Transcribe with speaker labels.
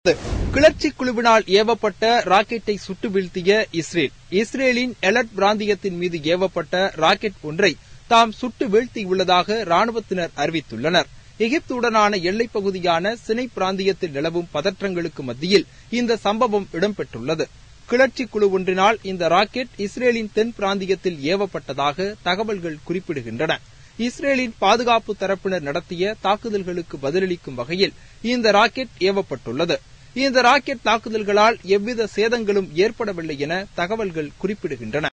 Speaker 1: தெரிவித்துள்ளது கிளர்ச்சி குழுவினால் ஏவப்பட்ட ராக்கெட்டை சுட்டு வீழ்த்திய இஸ்ரேல் இஸ்ரேலின் எலட் பிராந்தியத்தின் மீது ஏவப்பட்ட ராக்கெட் ஒன்றை தாம் சுட்டு வீழ்த்தியுள்ளதாக ராணுவத்தினர் அறிவித்துள்ளனர் எகிப்துடனான எல்லைப் பகுதியான சினை பிராந்தியத்தில் நிலவும் பதற்றங்களுக்கு மத்தியில் இந்த சம்பவம் இடம்பெற்றுள்ளது கிளர்ச்சி குழு ஒன்றினால் இந்த ராக்கெட் இஸ்ரேலின் தென் பிராந்தியத்தில் ஏவப்பட்டதாக தகவல்கள் குறிப்பிடுகின்றன இஸ்ரேலின் பாதுகாப்பு தரப்பினர் நடத்திய தாக்குதல்களுக்கு பதிலளிக்கும் வகையில் இந்த ராக்கெட் ஏவப்பட்டுள்ளது இந்த ராக்கெட் தாக்குதல்களால் எவ்வித சேதங்களும் ஏற்படவில்லை என தகவல்கள் குறிப்பிடுகின்றன